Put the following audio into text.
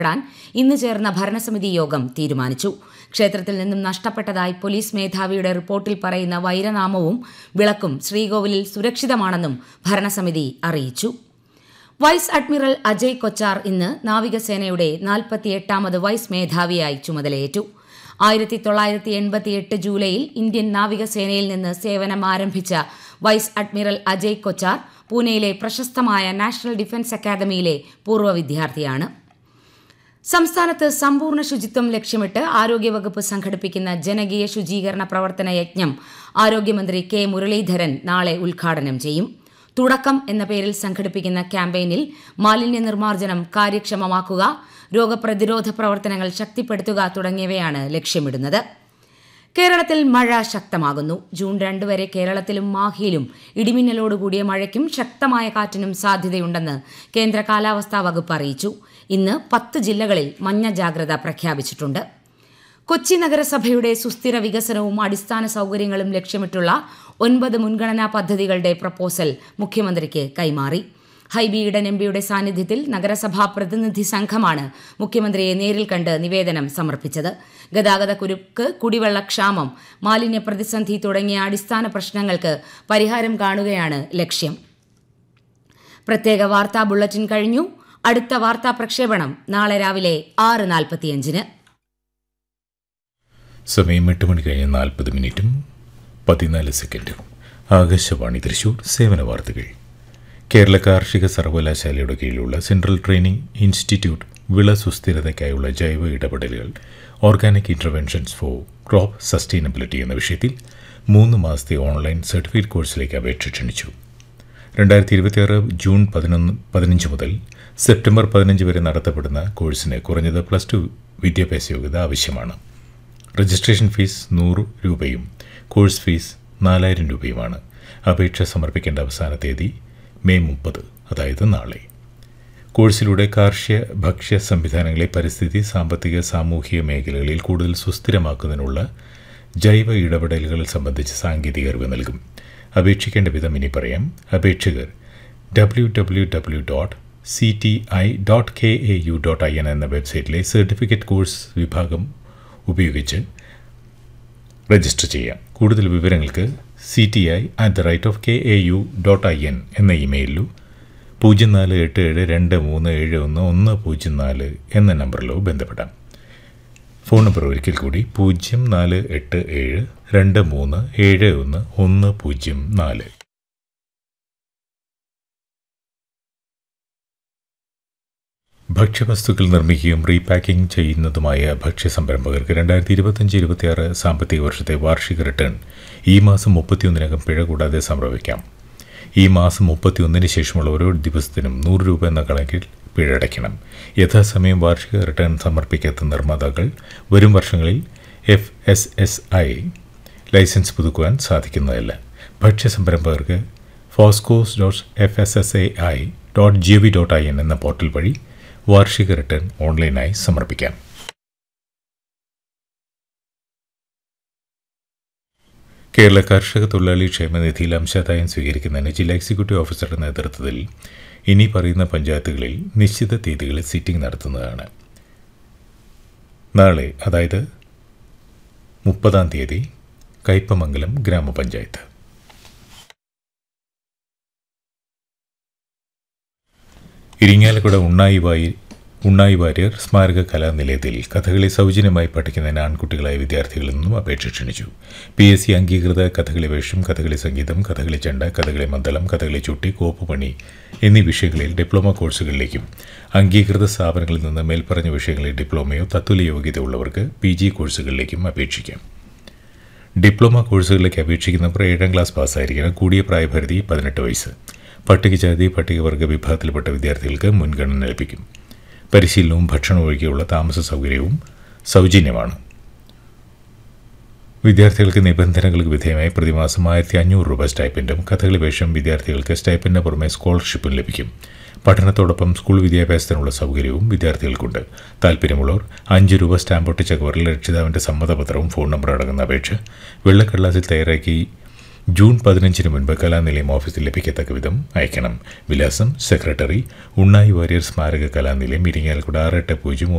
പ്പെടാൻ ഇന്ന് ചേർന്ന ഭരണസമിതി യോഗം തീരുമാനിച്ചു ക്ഷേത്രത്തിൽ നിന്നും നഷ്ടപ്പെട്ടതായി പോലീസ് മേധാവിയുടെ റിപ്പോർട്ടിൽ പറയുന്ന വൈരനാമവും വിളക്കും ശ്രീകോവിലിൽ സുരക്ഷിതമാണെന്നും ഭരണസമിതി അറിയിച്ചു വൈസ് അഡ്മിറൽ അജയ് കൊച്ചാർ ഇന്ന് നാവികസേനയുടെ നാൽപ്പത്തിയെട്ടാമത് വൈസ് മേധാവിയായി ചുമതലയേറ്റു ആയിരത്തി തൊള്ളായിരത്തി എൺപത്തിയെട്ട് ജൂലൈയിൽ ഇന്ത്യൻ നാവികസേനയിൽ നിന്ന് സേവനം ആരംഭിച്ച വൈസ് അഡ്മിറൽ അജയ് കൊച്ചാർ പൂനെയിലെ പ്രശസ്തമായ നാഷണൽ ഡിഫൻസ് അക്കാദമിയിലെ പൂർവ്വ വിദ്യാർത്ഥിയാണ് സംസ്ഥാനത്ത് സമ്പൂർണ്ണ ശുചിത്വം ലക്ഷ്യമിട്ട് ആരോഗ്യവകുപ്പ് സംഘടിപ്പിക്കുന്ന ജനകീയ ശുചീകരണ പ്രവർത്തന യജ്ഞം ആരോഗ്യമന്ത്രി കെ മുരളീധരൻ നാളെ ഉദ്ഘാടനം ചെയ്യും തുടക്കം എന്ന പേരിൽ സംഘടിപ്പിക്കുന്ന ക്യാമ്പയിനിൽ മാലിന്യ നിർമ്മാർജ്ജനം കാര്യക്ഷമമാക്കുക രോഗപ്രതിരോധ പ്രവർത്തനങ്ങൾ ശക്തിപ്പെടുത്തുക തുടങ്ങിയവയാണ് ലക്ഷ്യമിടുന്നത് കേരളത്തിൽ മഴ ശക്തമാകുന്നു ജൂൺ രണ്ട് വരെ കേരളത്തിലും മാഹിയിലും ഇടിമിന്നലോടുകൂടിയ മഴയ്ക്കും ശക്തമായ കാറ്റിനും സാധ്യതയുണ്ടെന്ന് കേന്ദ്ര കാലാവസ്ഥാ വകുപ്പ് അറിയിച്ചു ഇന്ന് പത്ത് ജില്ലകളിൽ മഞ്ഞ ജാഗ്രത പ്രഖ്യാപിച്ചിട്ടുണ്ട് കൊച്ചി നഗരസഭയുടെ സുസ്ഥിര വികസനവും അടിസ്ഥാന സൗകര്യങ്ങളും ലക്ഷ്യമിട്ടുള്ള ഒൻപത് മുൻഗണനാ പദ്ധതികളുടെ പ്രപ്പോസൽ മുഖ്യമന്ത്രിക്ക് കൈമാറി ഹൈബി ഈഡൻ എംപിയുടെ സാന്നിധ്യത്തിൽ നഗരസഭാ പ്രതിനിധി സംഘമാണ് മുഖ്യമന്ത്രിയെ നേരിൽ കണ്ട് നിവേദനം സമർപ്പിച്ചത് ഗതാഗത കുരുക്ക് കുടിവെള്ളക്ഷാമം മാലിന്യ പ്രതിസന്ധി തുടങ്ങിയ അടിസ്ഥാന പ്രശ്നങ്ങൾക്ക് പരിഹാരം കാണുകയാണ് ലക്ഷ്യം പ്രത്യേക വാർത്താ ബുള്ളറ്റിൻ കഴിഞ്ഞു അടുത്ത വാർത്താ പ്രക്ഷേപണം നാളെ രാവിലെ ആറ് നാൽപ്പത്തിയഞ്ചിന് സമയം എട്ട് മണി കഴിഞ്ഞ് നാൽപ്പത് മിനിറ്റും പതിനാല് സെക്കൻഡും ആകാശവാണി തൃശൂർ സേവന വാർത്തകൾ കേരള കാർഷിക സർവകലാശാലയുടെ കീഴിലുള്ള സെൻട്രൽ ട്രെയിനിംഗ് ഇൻസ്റ്റിറ്റ്യൂട്ട് വിള സുസ്ഥിരതയ്ക്കായുള്ള ജൈവ ഇടപെടലുകൾ organic interventions for crop sustainability എന്ന വിഷയത്തിൽ മൂന്ന് മാസത്തെ ഓൺലൈൻ സർട്ടിഫിക്കറ്റ് കോഴ്സിലേക്ക് അപേക്ഷ ക്ഷണിച്ചു രണ്ടായിരത്തി ഇരുപത്തിയാറ് ജൂൺ പതിനൊന്ന് പതിനഞ്ച് മുതൽ സെപ്റ്റംബർ പതിനഞ്ച് വരെ നടത്തപ്പെടുന്ന കോഴ്സിന് കുറഞ്ഞത് പ്ലസ് ടു വിദ്യാഭ്യാസ യോഗ്യത ആവശ്യമാണ് രജിസ്ട്രേഷൻ ഫീസ് നൂറ് രൂപയും കോഴ്സ് ഫീസ് നാലായിരം രൂപയുമാണ് അപേക്ഷ സമർപ്പിക്കേണ്ട അവസാന തീയതി മെയ് മുപ്പത് അതായത് നാളെ കോഴ്സിലൂടെ കാർഷിക ഭക്ഷ്യ സംവിധാനങ്ങളെ പരിസ്ഥിതി സാമ്പത്തിക സാമൂഹിക മേഖലകളിൽ കൂടുതൽ സുസ്ഥിരമാക്കുന്നതിനുള്ള ജൈവ ഇടപെടലുകൾ സംബന്ധിച്ച് സാങ്കേതിക അറിവ് നൽകും അപേക്ഷിക്കേണ്ട വിധം ഇനി പറയാം അപേക്ഷകർ W W W dot C T I dot K A U dot I N എന്ന വെബ്സൈറ്റിലെ സർട്ടിഫിക്കറ്റ് കോഴ്സ് വിഭാഗം ഉപയോഗിച്ച് രജിസ്റ്റർ ചെയ്യാം കൂടുതൽ വിവരങ്ങൾക്ക് C T I at the rate of K A U dot I N എന്ന ഇമെയിലിലോ പൂജ്യം നാല് എട്ട് ഏഴ് രണ്ട് മൂന്ന് ഏഴ് ഒന്ന് ഒന്ന് പൂജ്യം നാല് എന്ന നമ്പറിലോ ബന്ധപ്പെടാം ഫോൺ നമ്പർ ഒരിക്കൽ കൂടി പൂജ്യം നാല് എട്ട് ഏഴ് രണ്ട് മൂന്ന് ഏഴ് ഒന്ന് ഒന്ന് പൂജ്യം നാല് ഭക്ഷ്യവസ്തുക്കൾ നിർമ്മിക്കുകയും റീപാക്കിംഗ് ചെയ്യുന്നതുമായ ഭക്ഷ്യ സംരംഭകർക്ക് രണ്ടായിരത്തി ഇരുപത്തഞ്ച് ഇരുപത്തിയാറ് സാമ്പത്തിക വർഷത്തെ വാർഷിക റിട്ടേൺ ഈ മാസം മുപ്പത്തിയൊന്നിനകം പിഴ കൂടാതെ സമർപ്പിക്കാം ഈ മാസം മുപ്പത്തിയൊന്നിന് ശേഷമുള്ള ഓരോ ദിവസത്തിനും നൂറ് രൂപ എന്ന കണക്കിൽ പിഴയടയ്ക്കണം യഥാസമയം വാർഷിക റിട്ടേൺ സമർപ്പിക്കാത്ത നിർമ്മാതാക്കൾ വരും വർഷങ്ങളിൽ F S S I licence പുതുക്കുവാൻ സാധിക്കുന്നതല്ല ഭക്ഷ്യ സംരംഭകർക്ക് FoSCoS dot F S S A I dot G V dot I N എന്ന പോർട്ടൽ വഴി വാർഷിക റിട്ടേൺ ഓൺലൈനായി സമർപ്പിക്കാം കേരള കർഷക തൊഴിലാളി ക്ഷേമനിധിയിൽ അംശാദായം സ്വീകരിക്കുന്നതിന് ജില്ലാ എക്സിക്യൂട്ടീവ് ഓഫീസറുടെ നേതൃത്വത്തിൽ ഇനി പറയുന്ന പഞ്ചായത്തുകളിൽ നിശ്ചിത തീയതികളിൽ സിറ്റിംഗ് നടത്തുന്നതാണ് നാളെ അതായത് മുപ്പതാം തീയതി കയ്പമംഗലം ഗ്രാമപഞ്ചായത്ത് ഇരിങ്ങാലക്കുട ഉണ്ണായി വായി ഉണ്ണായി വാര്യർ സ്മാരക കലാനിലയത്തിൽ കഥകളി സൗജന്യമായി പഠിക്കുന്നതിന് ആൺകുട്ടികളായ വിദ്യാർത്ഥികളിൽ നിന്നും അപേക്ഷ ക്ഷണിച്ചു പി എസ് സി അംഗീകൃത കഥകളി വേഷം കഥകളി സംഗീതം കഥകളി ചെണ്ട കഥകളി മന്ദളം കഥകളി ചുട്ടി കോപ്പുപണി എന്നീ വിഷയങ്ങളിൽ ഡിപ്ലോമ കോഴ്സുകളിലേക്കും അംഗീകൃത സ്ഥാപനങ്ങളിൽ നിന്ന് മേൽപ്പറഞ്ഞ വിഷയങ്ങളിൽ ഡിപ്ലോമയോ തത്തുല്യ യോഗ്യത ഉള്ളവർക്ക് പി ജി കോഴ്സുകളിലേക്കും അപേക്ഷിക്കാം ഡിപ്ലോമ കോഴ്സുകളിലേക്ക് അപേക്ഷിക്കുന്നവർ ഏഴാം ക്ലാസ് പാസ്സായിരിക്കണം കൂടിയ പ്രായപരിധി പതിനെട്ട് വയസ്സ് പട്ടികജാതി പട്ടികവർഗ വിഭാഗത്തിൽപ്പെട്ട വിദ്യാർത്ഥികൾക്ക് മുൻഗണന ലഭിക്കും പരിശീലനവും ഭക്ഷണവും ഒഴികെയുള്ള താമസ സൗകര്യവും സൗജന്യമാണ് വിദ്യാർത്ഥികൾക്ക് നിബന്ധനകൾക്ക് വിധേയമായി പ്രതിമാസം ആയിരത്തി അഞ്ഞൂറ് രൂപ സ്റ്റൈപ്പൻഡും കഥകളി വേഷം വിദ്യാർത്ഥികൾക്ക് സ്റ്റൈപ്പൻഡിന് പുറമെ സ്കോളർഷിപ്പും ലഭിക്കും പഠനത്തോടൊപ്പം സ്കൂൾ വിദ്യാഭ്യാസത്തിനുള്ള സൗകര്യവും വിദ്യാർത്ഥികൾക്കുണ്ട് താല്പര്യമുള്ളവർ അഞ്ച് രൂപ സ്റ്റാമ്പ് ഒട്ടിച്ച കവറിൽ രക്ഷിതാവിൻ്റെ സമ്മതപത്രവും ഫോൺ നമ്പർ അടങ്ങുന്ന അപേക്ഷ വെള്ളക്കടലാസിൽ തയ്യാറാക്കി ജൂൺ പതിനഞ്ചിന് മുൻപ് കലാനിലയം ഓഫീസിൽ ലഭിക്കത്തക്ക വിധം അയക്കണം വിലാസം സെക്രട്ടറി ഉണ്ണായി വാര്യർ സ്മാരക കലാനിലയം ഇരിങ്ങാലക്കുട ആറ് എട്ട് പൂജ്യം